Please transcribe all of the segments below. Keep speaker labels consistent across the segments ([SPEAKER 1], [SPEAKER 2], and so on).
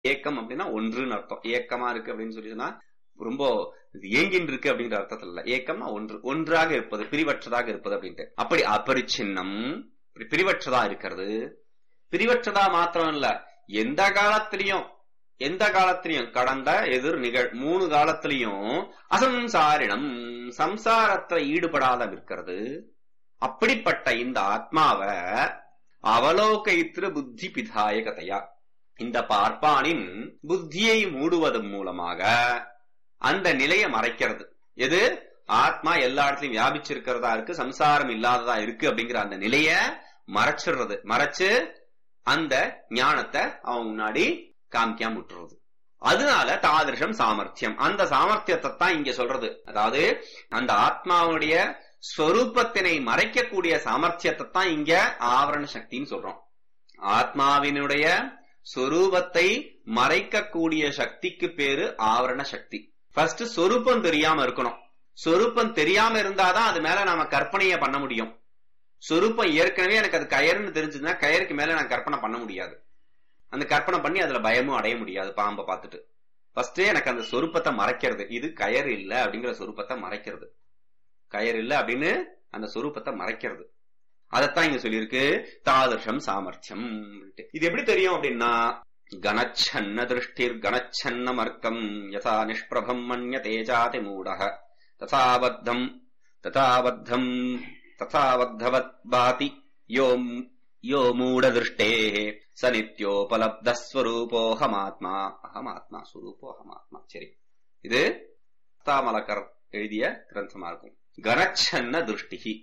[SPEAKER 1] ஏக்கம் அப்படின்னா ஒன்றுன்னு அர்த்தம் ஏக்கமா இருக்கு அப்படின்னு சொல்லி சொன்னா ரொம்ப ஏங்கின் இருக்கு அப்படிங்கிற அர்த்தத்துல இல்ல ஏக்கம்னா ஒன்று ஒன்றாக இருப்பது பிரிவற்றதாக இருப்பது அப்படின்ட்டு அப்படி அபரிச்சின்னம் இப்படி பிரிவற்றதா இருக்கிறது பிரிவற்றதா மாத்திரம் இல்ல எந்த காலத்திலையும் எந்த காலத்திலையும் கடந்த எதிர் நிகழ் மூணு காலத்திலையும் அசம்சாரிடம் சம்சாரத்துல ஈடுபடாத இருக்கிறது அப்படிப்பட்ட இந்த ஆத்மாவை அவலோகைத்திரு புத்தி பிதாயகதையா இந்த பார்ப்பானின் புத்தியை மூடுவதன் மூலமாக அந்த நிலையை மறைக்கிறது எது ஆத்மா எல்லா இடத்துலயும் வியாபிச்சிருக்கிறதா இருக்கு சம்சாரம் இல்லாததா இருக்கு அப்படிங்கிற அந்த நிலைய மறைச்சிடுறது மறைச்சு அந்த ஞானத்தை அவன் முன்னாடி காமிக்காம விட்டுறது அதனால தாதிருஷம் சாமர்த்தியம் அந்த சாமர்த்தியத்தை தான் இங்க சொல்றது அதாவது அந்த ஆத்மாவுடைய ஸ்வரூபத்தினை மறைக்கக்கூடிய சாமர்த்தியத்தை தான் இங்க ஆவரண சக்தின்னு சொல்றோம் ஆத்மாவினுடைய சொரூபத்தை மறைக்கக்கூடிய சக்திக்கு பேரு ஆவரண சக்தி ஃபர்ஸ்ட் சொரூபம் தெரியாம இருக்கணும் சொரூபம் தெரியாம இருந்தாதான் அது மேல நாம கற்பனைய பண்ண முடியும் சொரூபம் ஏற்கனவே எனக்கு அது கயர்னு தெரிஞ்சதுன்னா கயருக்கு மேல நான் கற்பனை பண்ண முடியாது அந்த கற்பனை பண்ணி அதுல பயமும் அடைய முடியாது பாம்பை பார்த்துட்டு ஃபர்ஸ்டே எனக்கு அந்த சொரூபத்தை மறைக்கிறது இது கயர் இல்ல அப்படிங்கிற சொரூபத்தை மறைக்கிறது கயர் இல்ல அப்படின்னு அந்த சொரூபத்தை மறைக்கிறது அதத்தான் இங்க சொல்லியிருக்கு தாதர்ஷம் சாமர்த்தியம் இது எப்படி தெரியும் அப்படின்னா கணச்சன்ன திருஷ்டிர் கணச்சன்ன மர்க்கம் யசா நிஷ்பிரபம் மன்ய தேஜாதி மூடக ததாபத்தம் ததாபத்தம் ததாபத்தவத் பாதி யோம் யோ மூடதிருஷ்டே ச நித்யோபலப்த ஸ்வரூபோஹமாத்மா அகமாத்மா ஸ்வரூபோஹமாத்மா சரி இது தாமலக்கர் எழுதிய கிரந்தமா இருக்கும் கணச்சன்ன திருஷ்டிகி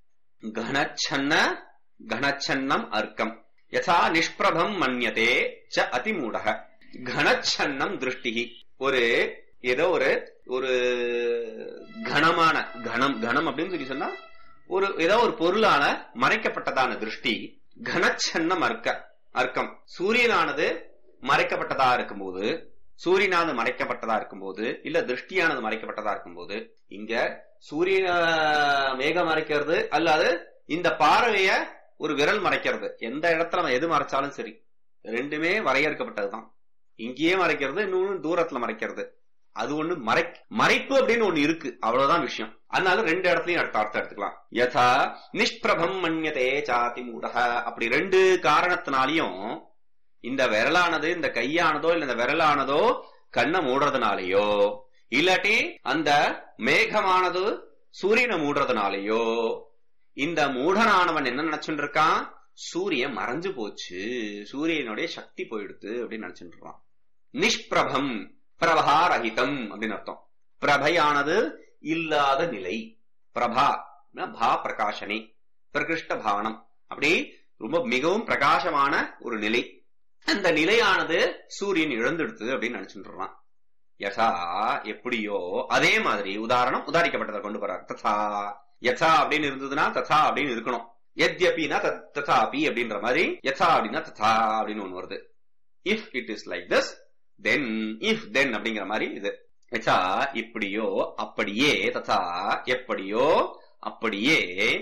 [SPEAKER 1] கணச்சன்ன கணச்சன்னம் அர்க்கம் யதா நிஷ்பிரபம் மன்யதே ச அதிமூடக கணச்சன்னம் திருஷ்டிகி ஒரு ஏதோ ஒரு ஒரு கணமான கணம் கணம் அப்படின்னு சொல்லி சொன்னா ஒரு ஏதோ ஒரு பொருளான மறைக்கப்பட்டதான திருஷ்டி கனச்சன்னம் அர்க்க அர்க்கம் சூரியனானது மறைக்கப்பட்டதா இருக்கும்போது சூரியனானது மறைக்கப்பட்டதா இருக்கும்போது இல்ல திருஷ்டியானது மறைக்கப்பட்டதா இருக்கும்போது இங்க சூரியன மேகம் மறைக்கிறது அல்லாது இந்த பார்வைய ஒரு விரல் மறைக்கிறது எந்த இடத்துல நம்ம எது மறைச்சாலும் சரி ரெண்டுமே வரையறுக்கப்பட்டதுதான் இங்கேயே மறைக்கிறது இன்னொன்னு தூரத்துல மறைக்கிறது அது ஒண்ணு மறை மறைப்பு அப்படின்னு ஒண்ணு இருக்கு அவ்வளவுதான் விஷயம் அதனால ரெண்டு இடத்துலயும் அடுத்த அர்த்தம் எடுத்துக்கலாம் யதா நிஷ்பிரபம் மன்யதே சாதி மூடக அப்படி ரெண்டு காரணத்தினாலையும் இந்த விரலானது இந்த கையானதோ இல்ல இந்த விரலானதோ கண்ணை மூடுறதுனாலயோ இல்லாட்டி அந்த மேகமானது சூரியனை மூடுறதுனாலயோ இந்த மூடனானவன் என்ன நினைச்சுட்டு இருக்கான் சூரியன் மறைஞ்சு போச்சு சூரியனுடைய சக்தி போயிடுத்து அப்படின்னு நினைச்சுட்டு இருக்கான் நிஷ்பிரபம் பிரபாரகிதம் அப்படின்னு அர்த்தம் பிரபையானது இல்லாத நிலை பிரபா பா பிரகாசனே பிரகிருஷ்ட பாவனம் அப்படி ரொம்ப மிகவும் பிரகாசமான ஒரு நிலை அந்த நிலையானது சூரியன் இழந்தெடுத்து அப்படின்னு நினைச்சுட்டு யசா எப்படியோ அதே மாதிரி உதாரணம் உதாரிக்கப்பட்டதை கொண்டு போறார் ததா யசா அப்படின்னு இருந்ததுன்னா ததா அப்படின்னு இருக்கணும் எத்யபினா ததாபி அப்படின்ற மாதிரி யசா அப்படின்னா ததா அப்படின்னு ஒண்ணு வருது if it is like this then if then அப்படிங்கிற மாதிரி இது யசா இப்படியோ அப்படியே ததா எப்படியோ அப்படியே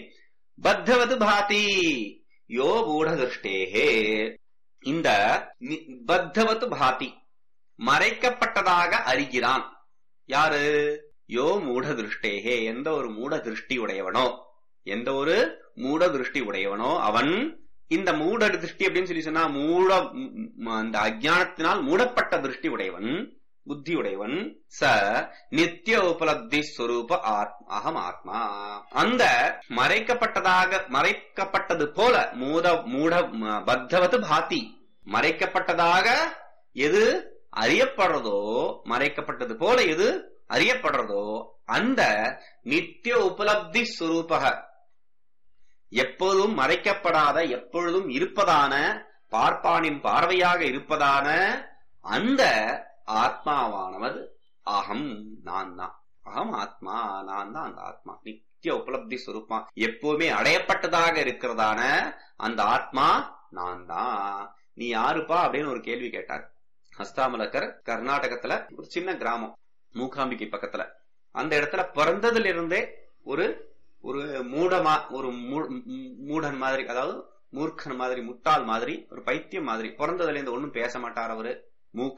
[SPEAKER 1] பத்தவது பாதி யோ மூடதிருஷ்டேகே இந்த பத்தவத்து பாதி மறைக்கப்பட்டதாக அறிகிறான் யாரு யோ மூட திருஷ்டேகே எந்த ஒரு மூட திருஷ்டி உடையவனோ எந்த ஒரு மூட திருஷ்டி உடையவனோ அவன் இந்த மூட திருஷ்டி அப்படின்னு சொல்லி சொன்னா மூட அந்த அஜானத்தினால் மூடப்பட்ட திருஷ்டி உடையவன் புத்தி உடையவன் ச நித்திய உபலப்தி ஸ்வரூப அகம் ஆத்மா அந்த மறைக்கப்பட்டதாக மறைக்கப்பட்டது போல மூட மூட பத்தவது பாத்தி மறைக்கப்பட்டதாக எது அறியப்படுறதோ மறைக்கப்பட்டது போல எது அறியப்படுறதோ அந்த நித்திய உபலப்தி ஸ்வரூபக எப்போதும் மறைக்கப்படாத எப்பொழுதும் இருப்பதான பார்ப்பானின் பார்வையாக இருப்பதான அந்த ஆத்மாவானவது அகம் நான் தான் அகம் ஆத்மா நான் தான் அந்த ஆத்மா நித்திய உபலப்தி சுரூபமா எப்பவுமே அடையப்பட்டதாக இருக்கிறதான அந்த ஆத்மா நான் தான் நீ யாருப்பா அப்படின்னு ஒரு கேள்வி கேட்டார் ஹஸ்தாமலக்கர் கர்நாடகத்துல ஒரு சின்ன கிராமம் மூகாம்பிகை பக்கத்துல அந்த இடத்துல பிறந்ததுல இருந்தே ஒரு ஒரு மூடமா ஒரு மூடன் மாதிரி அதாவது மூர்க்கன் மாதிரி முட்டாள் மாதிரி ஒரு பைத்தியம் மாதிரி பிறந்ததுல இருந்து ஒன்னும் பேச மாட்டார் அவரு